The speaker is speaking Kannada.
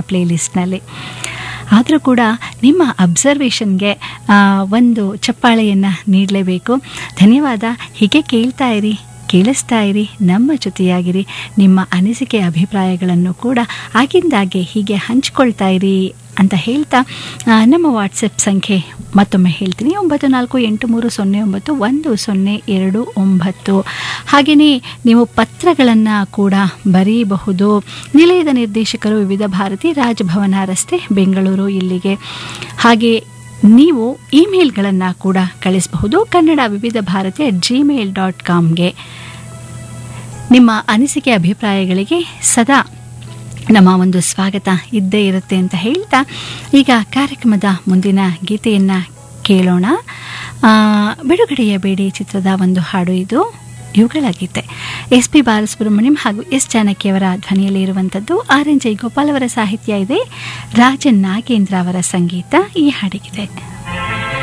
ಪ್ಲೇ ಲಿಸ್ಟ್ನಲ್ಲಿ ಆದರೂ ಕೂಡ ನಿಮ್ಮ ಅಬ್ಸರ್ವೇಷನ್ಗೆ ಒಂದು ಚಪ್ಪಾಳೆಯನ್ನು ನೀಡಲೇಬೇಕು ಧನ್ಯವಾದ ಹೀಗೆ ಕೇಳ್ತಾ ಇರಿ ಕೇಳಿಸ್ತಾ ಇರಿ ನಮ್ಮ ಜೊತೆಯಾಗಿರಿ ನಿಮ್ಮ ಅನಿಸಿಕೆ ಅಭಿಪ್ರಾಯಗಳನ್ನು ಕೂಡ ಆಗಿಂದಾಗೆ ಹೀಗೆ ಹಂಚ್ಕೊಳ್ತಾ ಇರಿ ಅಂತ ಹೇಳ್ತಾ ಆ, ನಮ್ಮ ವಾಟ್ಸಪ್ ಸಂಖ್ಯೆ ಮತ್ತೊಮ್ಮೆ ಹೇಳ್ತೀನಿ ಒಂಬತ್ತು ನಾಲ್ಕು ಎಂಟು ಮೂರು ಸೊನ್ನೆ ಒಂಬತ್ತು ಒಂದು ಸೊನ್ನೆ ಎರಡು ಒಂಬತ್ತು ಹಾಗೆಯೇ ನೀವು ಪತ್ರಗಳನ್ನು ಕೂಡ ಬರೆಯಬಹುದು ನಿಲಯದ ನಿರ್ದೇಶಕರು ವಿವಿಧ ಭಾರತಿ ರಾಜಭವನ ರಸ್ತೆ ಬೆಂಗಳೂರು ಇಲ್ಲಿಗೆ ಹಾಗೆ ನೀವು ಇಮೇಲ್ಗಳನ್ನು ಕೂಡ ಕಳಿಸಬಹುದು Kannada Vividh Bharati at Gmail dot ಕಾಮ್ಗೆ ನಿಮ್ಮ ಅನಿಸಿಕೆ ಅಭಿಪ್ರಾಯಗಳಿಗೆ ಸದಾ ನಮ್ಮ ಒಂದು ಸ್ವಾಗತ ಇದ್ದೇ ಇರುತ್ತೆ ಅಂತ ಹೇಳ್ತಾ ಈಗ ಕಾರ್ಯಕ್ರಮದ ಮುಂದಿನ ಗೀತೆಯನ್ನು ಕೇಳೋಣ ಆ, ಬಿಡುಗಡೆಯ ಬೇಡಿ ಚಿತ್ರದ ಒಂದು ಹಾಡು ಇದು ಇವುಗಳ ಗೀತೆ ಎಸ್ ಪಿ ಬಾಲಸುಬ್ರಹ್ಮಣ್ಯಂ ಹಾಗೂ ಎಸ್ ಜಾನಕಿಯವರ ಧ್ವನಿಯಲ್ಲಿ ಇರುವಂಥದ್ದು ಆರ್ ಎನ್ ಜೈ ಗೋಪಾಲ್ ಅವರ ಸಾಹಿತ್ಯ ಇದೆ ರಾಜನ್ ನಾಗೇಂದ್ರ ಅವರ ಸಂಗೀತ ಈ ಹಾಡಿಗಿದೆ